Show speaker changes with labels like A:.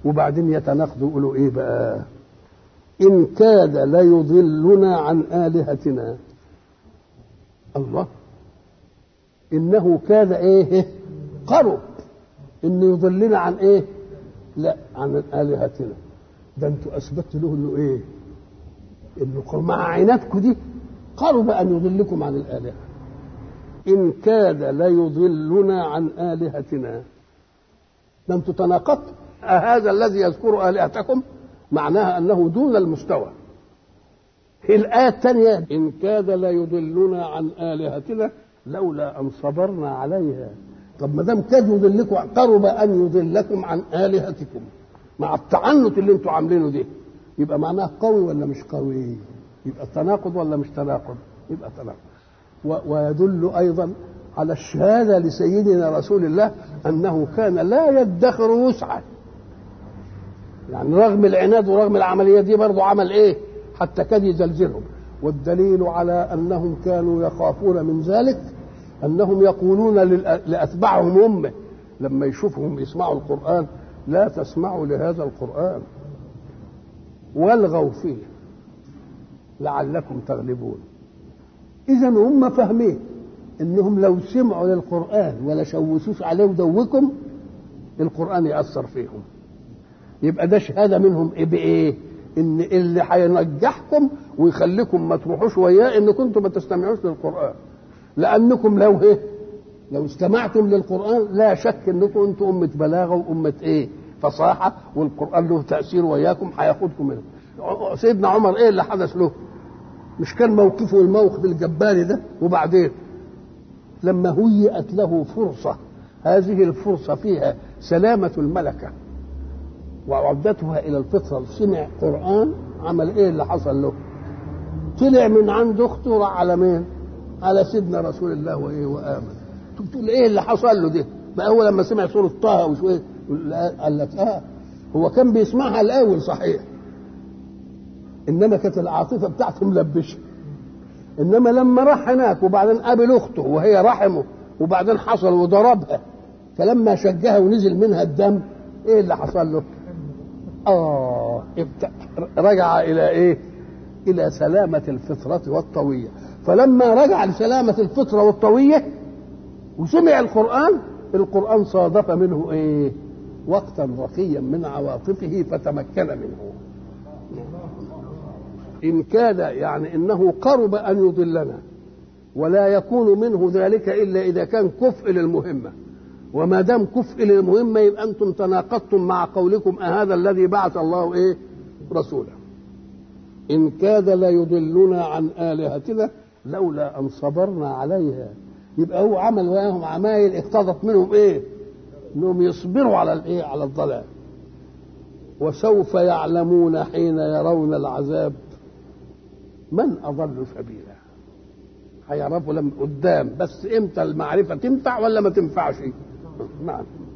A: وبعدين يتناقضوا يقولوا ايه بقى ان كاد ليضلنا عن الهتنا الله انه كاد ايه قرب انه يضلنا عن ايه لا عن الهتنا ده انتوا اثبتوا له انه ايه انه مع عنادكم دي قرب ان يضلكم عن الالهه ان كاد ليضلنا عن الهتنا ده انتوا تناقضتم هذا الذي يذكر الهتكم معناها انه دون المستوى الآية الثانية إن كاد ليضلنا عن آلهتنا لولا أن صبرنا عليها طب ما دام كاد يضلكم قرب أن يضلكم عن آلهتكم مع التعنت اللي انتوا عاملينه ده يبقى معناه قوي ولا مش قوي يبقى تناقض ولا مش تناقض يبقى تناقض و- ويدل أيضا على الشهادة لسيدنا رسول الله أنه كان لا يدخر وسعا يعني رغم العناد ورغم العملية دي برضه عمل ايه حتى كاد يزلزلهم والدليل على انهم كانوا يخافون من ذلك انهم يقولون للأ- لاتباعهم امه لما يشوفهم يسمعوا القران لا تسمعوا لهذا القران والغوا فيه لعلكم تغلبون اذا هم فاهمين انهم لو سمعوا للقران ولا شوشوش عليه ودوكم القران ياثر فيهم يبقى ده شهاده منهم ايه بايه ان اللي هينجحكم ويخليكم ما تروحوش وياه ان كنتم ما تستمعوش للقران لانكم لو ايه لو استمعتم للقران لا شك انكم انتم امه بلاغه وامه ايه فصاحه والقران له تاثير وياكم هياخدكم منه سيدنا عمر ايه اللي حدث له مش كان موقفه الموقف الجباري ده وبعدين لما هيئت له فرصه هذه الفرصه فيها سلامه الملكه وعدتها الى الفطره سمع قران عمل ايه اللي حصل له طلع من عند اخته راح على مين على سيدنا رسول الله وايه وامن تقول ايه اللي حصل له ده بقى هو لما سمع سوره طه وشويه قال لك اه هو كان بيسمعها الاول صحيح انما كانت العاطفه بتاعته ملبشه انما لما راح هناك وبعدين قابل اخته وهي رحمه وبعدين حصل وضربها فلما شجها ونزل منها الدم ايه اللي حصل له اه ابت- رجع الى ايه الى سلامه الفطره والطويه فلما رجع لسلامه الفطره والطويه وسمع القران القران صادف منه ايه وقتا رقيا من عواطفه فتمكن منه إن كاد يعني إنه قرب أن يضلنا ولا يكون منه ذلك إلا إذا كان كفء للمهمة وما دام كفء للمهمة يبقى أنتم تناقضتم مع قولكم أهذا الذي بعث الله إيه رسولا إن كاد ليضلنا عن آلهتنا لولا أن صبرنا عليها يبقى هو عمل وياهم عمايل اقتضت منهم إيه إنهم يصبروا على الإيه على الضلال وسوف يعلمون حين يرون العذاب من اضل سبيلا هيعرفوا لما قدام بس امتى المعرفه تنفع ولا ما تنفعش نعم